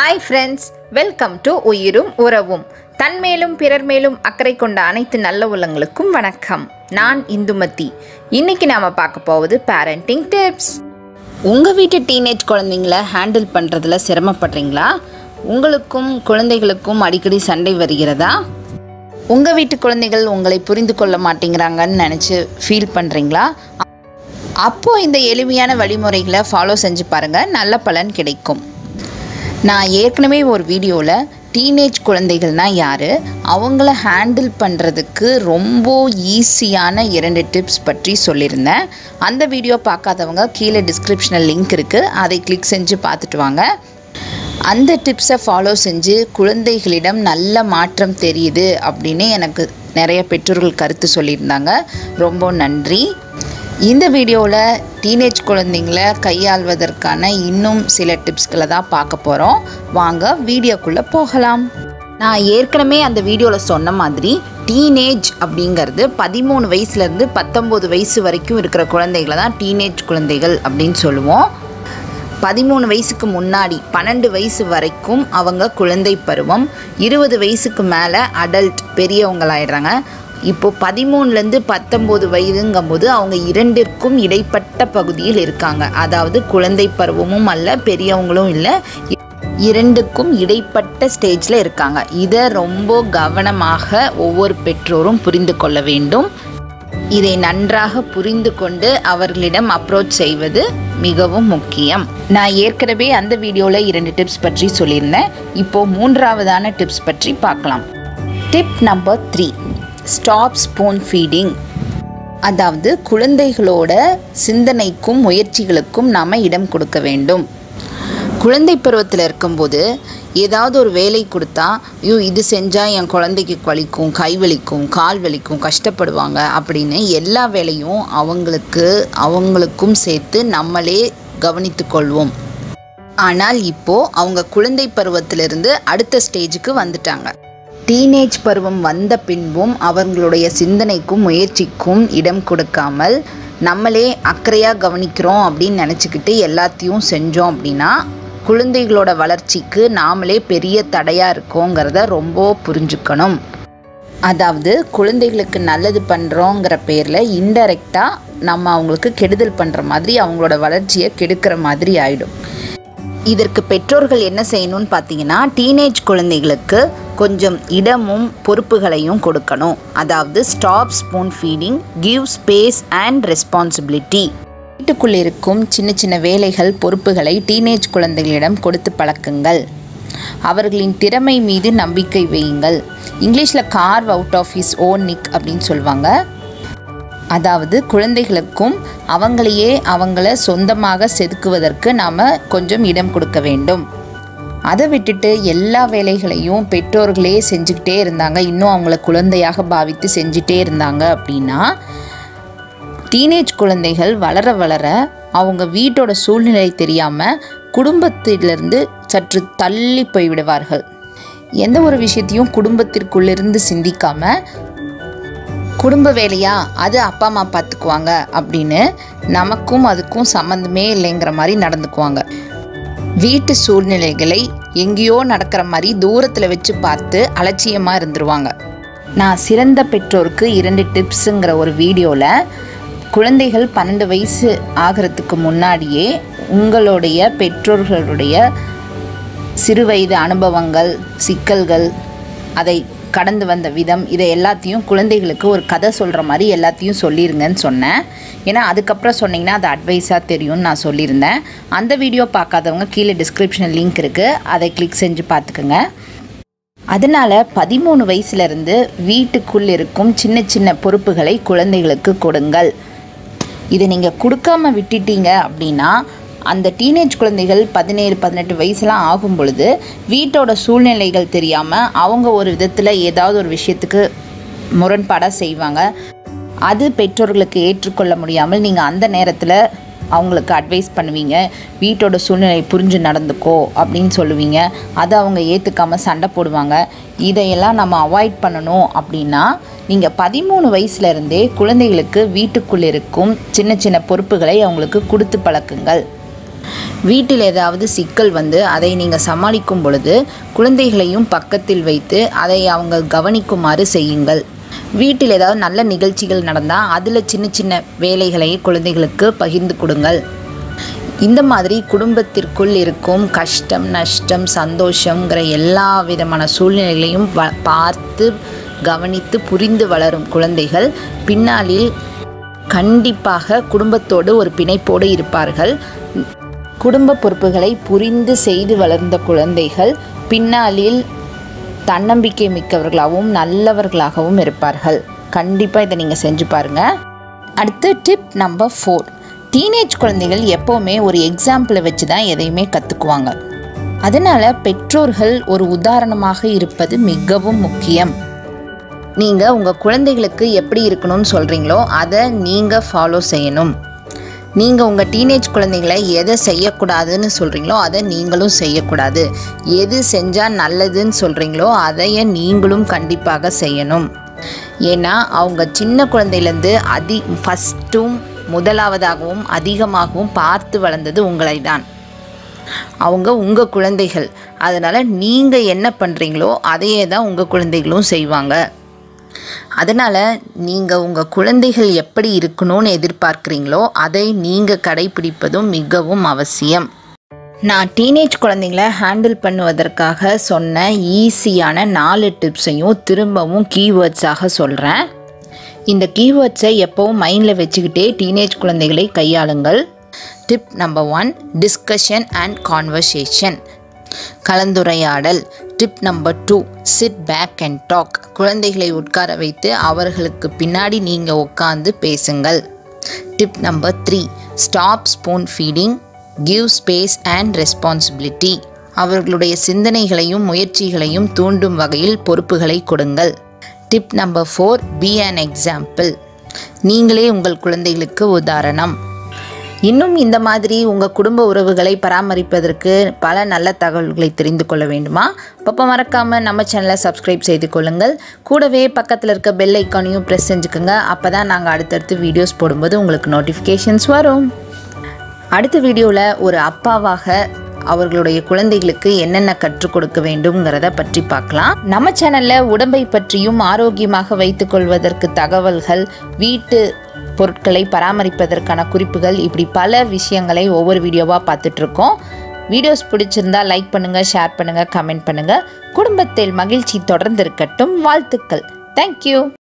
hi friends welcome to உயிரும் உறவும் தன்மேலும் பிறர் மேலும் அக்கறை கொண்ட அனைத்து நல்ல உள்ளங்களுக்கும் வணக்கம் நான் இந்துமதி இன்னைக்கு நாம பார்க்க போவது பேரண்டிங் டிப்ஸ் உங்கள் வீட்டு டீனேஜ் குழந்தைங்கள ஹேண்டில் பண்ணுறதுல சிரமப்படுறீங்களா உங்களுக்கும் குழந்தைகளுக்கும் அடிக்கடி சண்டை வருகிறதா உங்கள் வீட்டு குழந்தைகள் உங்களை புரிந்து கொள்ள மாட்டேங்கிறாங்கன்னு நினச்சி ஃபீல் பண்ணுறீங்களா அப்போது இந்த எளிமையான வழிமுறைகளை ஃபாலோ செஞ்சு பாருங்கள் நல்ல பலன் கிடைக்கும் நான் ஏற்கனவே ஒரு வீடியோவில் டீனேஜ் குழந்தைகள்னா யார் அவங்கள ஹேண்டில் பண்ணுறதுக்கு ரொம்ப ஈஸியான இரண்டு டிப்ஸ் பற்றி சொல்லியிருந்தேன் அந்த வீடியோ பார்க்காதவங்க கீழே டிஸ்கிரிப்ஷனில் லிங்க் இருக்குது அதை கிளிக் செஞ்சு பார்த்துட்டு வாங்க அந்த டிப்ஸை ஃபாலோ செஞ்சு குழந்தைகளிடம் நல்ல மாற்றம் தெரியுது அப்படின்னு எனக்கு நிறைய பெற்றோர்கள் கருத்து சொல்லியிருந்தாங்க ரொம்ப நன்றி இந்த வீடியோவில் டீனேஜ் குழந்தைங்களை கையாள்வதற்கான இன்னும் சில டிப்ஸ்களை தான் பார்க்க போகிறோம் வாங்க வீடியோக்குள்ளே போகலாம் நான் ஏற்கனவே அந்த வீடியோவில் சொன்ன மாதிரி டீனேஜ் அப்படிங்கிறது பதிமூணு வயசுலேருந்து பத்தொம்போது வயசு வரைக்கும் இருக்கிற குழந்தைகளை தான் டீனேஜ் குழந்தைகள் அப்படின்னு சொல்லுவோம் பதிமூணு வயசுக்கு முன்னாடி பன்னெண்டு வயசு வரைக்கும் அவங்க குழந்தை பருவம் இருபது வயசுக்கு மேலே அடல்ட் பெரியவங்களாயிடுறாங்க இப்போது பதிமூணுலேருந்து பத்தொம்போது வயதுங்கும்போது அவங்க இரண்டிற்கும் இடைப்பட்ட பகுதியில் இருக்காங்க அதாவது குழந்தை பருவமும் அல்ல பெரியவங்களும் இல்லை இரண்டுக்கும் இடைப்பட்ட ஸ்டேஜில் இருக்காங்க இதை ரொம்ப கவனமாக ஒவ்வொரு பெற்றோரும் புரிந்து கொள்ள வேண்டும் இதை நன்றாக புரிந்து கொண்டு அவர்களிடம் அப்ரோச் செய்வது மிகவும் முக்கியம் நான் ஏற்கனவே அந்த வீடியோவில் இரண்டு டிப்ஸ் பற்றி சொல்லியிருந்தேன் இப்போது மூன்றாவதான டிப்ஸ் பற்றி பார்க்கலாம் tip number three stop spoon feeding அதாவது குழந்தைகளோட சிந்தனைக்கும் முயற்சிகளுக்கும் நாம் இடம் கொடுக்க வேண்டும் குழந்தை பருவத்தில் இருக்கும்போது ஏதாவது ஒரு வேலை கொடுத்தா ஐயோ இது செஞ்சால் என் குழந்தைக்கு வலிக்கும் கை வலிக்கும் கால் வலிக்கும் கஷ்டப்படுவாங்க அப்படின்னு எல்லா வேலையும் அவங்களுக்கு அவங்களுக்கும் சேர்த்து நம்மளே கவனித்து கொள்வோம் ஆனால் இப்போது அவங்க குழந்தை பருவத்திலிருந்து அடுத்த ஸ்டேஜுக்கு வந்துட்டாங்க டீனேஜ் பருவம் வந்த பின்பும் அவங்களுடைய சிந்தனைக்கும் முயற்சிக்கும் இடம் கொடுக்காமல் நம்மளே அக்கறையாக கவனிக்கிறோம் அப்படின்னு நினச்சிக்கிட்டு எல்லாத்தையும் செஞ்சோம் அப்படின்னா குழந்தைகளோட வளர்ச்சிக்கு நாமளே பெரிய தடையாக இருக்கோங்கிறத ரொம்ப புரிஞ்சுக்கணும் அதாவது குழந்தைகளுக்கு நல்லது பண்ணுறோங்கிற பேரில் இன்டெரக்டாக நம்ம அவங்களுக்கு கெடுதல் பண்ணுற மாதிரி அவங்களோட வளர்ச்சியை கெடுக்கிற மாதிரி ஆயிடும் இதற்கு பெற்றோர்கள் என்ன செய்யணும்னு பார்த்தீங்கன்னா டீனேஜ் குழந்தைகளுக்கு கொஞ்சம் இடமும் பொறுப்புகளையும் கொடுக்கணும் அதாவது stop spoon feeding give space and responsibility வீட்டுக்குள் இருக்கும் சின்ன சின்ன வேலைகள் பொறுப்புகளை டீனேஜ் குழந்தைகளிடம் கொடுத்து பழக்குங்கள் அவர்களின் திறமை மீது நம்பிக்கை வையுங்கள் இங்கிலீஷில் carve out of his own niche அப்படின்னு சொல்லுவாங்க அதாவது குழந்தைகளுக்கும் அவங்களையே அவங்கள சொந்தமாக செதுக்குவதற்கு நாம் கொஞ்சம் இடம் கொடுக்க வேண்டும் அதை விட்டுட்டு எல்லா வேலைகளையும் பெற்றோர்களே செஞ்சுக்கிட்டே இருந்தாங்க இன்னும் அவங்கள குழந்தையாக பாவித்து செஞ்சுட்டே இருந்தாங்க அப்படின்னா டீனேஜ் குழந்தைகள் வளர வளர அவங்க வீட்டோட சூழ்நிலை தெரியாமல் குடும்பத்திலிருந்து சற்று தள்ளி போய்விடுவார்கள் எந்த ஒரு விஷயத்தையும் குடும்பத்திற்குள்ளிருந்து சிந்திக்காமல் குடும்ப வேலையா அது அப்பா அம்மா பார்த்துக்குவாங்க அப்படின்னு நமக்கும் அதுக்கும் சம்மந்தமே இல்லைங்கிற மாதிரி நடந்துக்குவாங்க வீட்டு சூழ்நிலைகளை எங்கேயோ நடக்கிற மாதிரி தூரத்தில் வச்சு பார்த்து அலட்சியமாக இருந்துருவாங்க நான் சிறந்த பெற்றோருக்கு இரண்டு டிப்ஸுங்கிற ஒரு வீடியோவில் குழந்தைகள் பன்னெண்டு வயசு ஆகிறதுக்கு முன்னாடியே உங்களுடைய பெற்றோர்களுடைய சிறுவயது அனுபவங்கள் சிக்கல்கள் அதை கடந்து வந்த விதம் இதை எல்லாத்தையும் குழந்தைகளுக்கு ஒரு கதை சொல்கிற மாதிரி எல்லாத்தையும் சொல்லிருங்கன்னு சொன்னேன் ஏன்னா அதுக்கப்புறம் சொன்னிங்கன்னா அது அட்வைஸாக தெரியும்னு நான் சொல்லியிருந்தேன் அந்த வீடியோ பார்க்காதவங்க கீழே டிஸ்கிரிப்ஷனில் லிங்க் இருக்குது அதை கிளிக் செஞ்சு பார்த்துக்குங்க அதனால் பதிமூணு வயசுலேருந்து வீட்டுக்குள் இருக்கும் சின்ன சின்ன பொறுப்புகளை குழந்தைகளுக்கு கொடுங்கள் இதை நீங்கள் கொடுக்காம விட்டுட்டீங்க அப்படின்னா அந்த டீனேஜ் குழந்தைகள் பதினேழு பதினெட்டு வயசுலாம் ஆகும் பொழுது வீட்டோட சூழ்நிலைகள் தெரியாமல் அவங்க ஒரு விதத்தில் ஏதாவது ஒரு விஷயத்துக்கு முரண்பாடாக செய்வாங்க அது பெற்றோர்களுக்கு ஏற்றுக்கொள்ள முடியாமல் நீங்கள் அந்த நேரத்தில் அவங்களுக்கு அட்வைஸ் பண்ணுவீங்க வீட்டோட சூழ்நிலை புரிஞ்சு நடந்துக்கோ அப்படின்னு சொல்லுவீங்க அதை அவங்க ஏற்றுக்காமல் சண்டை போடுவாங்க இதையெல்லாம் நம்ம அவாய்ட் பண்ணணும் அப்படின்னா நீங்கள் பதிமூணு வயசுலேருந்தே குழந்தைகளுக்கு வீட்டுக்குள் இருக்கும் சின்ன சின்ன பொறுப்புகளை அவங்களுக்கு கொடுத்து பழக்குங்கள் வீட்டில் ஏதாவது சிக்கல் வந்து அதை நீங்கள் சமாளிக்கும் பொழுது குழந்தைகளையும் பக்கத்தில் வைத்து அதை அவங்க கவனிக்குமாறு செய்யுங்கள் வீட்டில் ஏதாவது நல்ல நிகழ்ச்சிகள் நடந்தால் அதில் சின்ன சின்ன வேலைகளை குழந்தைகளுக்கு பகிர்ந்து கொடுங்கள் இந்த மாதிரி குடும்பத்திற்குள் இருக்கும் கஷ்டம் நஷ்டம் சந்தோஷங்கிற எல்லா விதமான சூழ்நிலைகளையும் வ பார்த்து கவனித்து புரிந்து வளரும் குழந்தைகள் பின்னாளில் கண்டிப்பாக குடும்பத்தோடு ஒரு பிணைப்போடு இருப்பார்கள் குடும்ப பொறுப்புகளை புரிந்து செய்து வளர்ந்த குழந்தைகள் பின்னாளில் தன்னம்பிக்கை மிக்கவர்களாகவும் நல்லவர்களாகவும் இருப்பார்கள் கண்டிப்பாக இதை நீங்கள் செஞ்சு பாருங்கள் அடுத்து டிப் நம்பர் ஃபோர் டீனேஜ் குழந்தைகள் எப்போவுமே ஒரு எக்ஸாம்பிளை வச்சு தான் எதையுமே கற்றுக்குவாங்க அதனால் பெற்றோர்கள் ஒரு உதாரணமாக இருப்பது மிகவும் முக்கியம் நீங்கள் உங்கள் குழந்தைகளுக்கு எப்படி இருக்கணும்னு சொல்கிறீங்களோ அதை நீங்கள் ஃபாலோ செய்யணும் நீங்கள் உங்கள் டீனேஜ் குழந்தைகளை எதை செய்யக்கூடாதுன்னு சொல்கிறீங்களோ அதை நீங்களும் செய்யக்கூடாது எது செஞ்சால் நல்லதுன்னு சொல்கிறீங்களோ அதையே நீங்களும் கண்டிப்பாக செய்யணும் ஏன்னா அவங்க சின்ன குழந்தையிலேருந்து அதி ஃபஸ்ட்டும் முதலாவதாகவும் அதிகமாகவும் பார்த்து வளர்ந்தது உங்களை தான் அவங்க உங்கள் குழந்தைகள் அதனால் நீங்கள் என்ன பண்ணுறீங்களோ அதையே தான் உங்கள் குழந்தைகளும் செய்வாங்க அதனால் நீங்கள் உங்கள் குழந்தைகள் எப்படி இருக்கணும்னு எதிர்பார்க்குறீங்களோ அதை நீங்கள் கடைபிடிப்பதும் மிகவும் அவசியம் நான் டீனேஜ் குழந்தைங்கள ஹேண்டில் பண்ணுவதற்காக சொன்ன ஈஸியான நாலு டிப்ஸையும் திரும்பவும் கீவேர்ட்ஸாக சொல்கிறேன் இந்த கீவேர்ட்ஸை எப்போவும் மைண்டில் வச்சுக்கிட்டே டீனேஜ் குழந்தைகளை கையாளுங்கள் tip number one discussion and conversation கலந்துரையாடல் tip number two sit back and talk குழந்தைகளை உட்கார வைத்து அவர்களுக்கு பின்னாடி நீங்கள் உட்காந்து பேசுங்கள் tip number three stop spoon feeding give space and responsibility அவர்களுடைய சிந்தனைகளையும் முயற்சிகளையும் தூண்டும் வகையில் பொறுப்புகளை கொடுங்கள் tip number four be an example நீங்களே உங்கள் குழந்தைகளுக்கு உதாரணம் இன்னும் இந்த மாதிரி உங்கள் குடும்ப உறவுகளை பராமரிப்பதற்கு பல நல்ல தகவல்களை தெரிந்து கொள்ள வேண்டுமா அப்போ மறக்காமல் நம்ம சேனலை சப்ஸ்கிரைப் செய்து கொள்ளுங்கள் கூடவே பக்கத்தில் இருக்க பெல் ஐக்கானையும் ப்ரெஸ் செஞ்சுக்கோங்க அப்போ தான் நாங்கள் அடுத்தடுத்து வீடியோஸ் போடும்போது உங்களுக்கு நோட்டிஃபிகேஷன்ஸ் வரும் அடுத்த வீடியோவில் ஒரு அப்பாவாக அவர்களுடைய குழந்தைகளுக்கு என்னென்ன கற்றுக் கொடுக்க வேண்டும்ங்கிறத பற்றி பார்க்கலாம் நம்ம சேனலில் உடம்பை பற்றியும் ஆரோக்கியமாக வைத்துக்கொள்வதற்கு தகவல்கள் வீட்டு பொருட்களை பராமரிப்பதற்கான குறிப்புகள் இப்படி பல விஷயங்களை ஒவ்வொரு வீடியோவாக பார்த்துட்ருக்கோம் வீடியோஸ் பிடிச்சிருந்தா லைக் பண்ணுங்கள் ஷேர் பண்ணுங்கள் கமெண்ட் பண்ணுங்கள் குடும்பத்தில் மகிழ்ச்சி தொடர்ந்து இருக்கட்டும் வாழ்த்துக்கள் தேங்க்யூ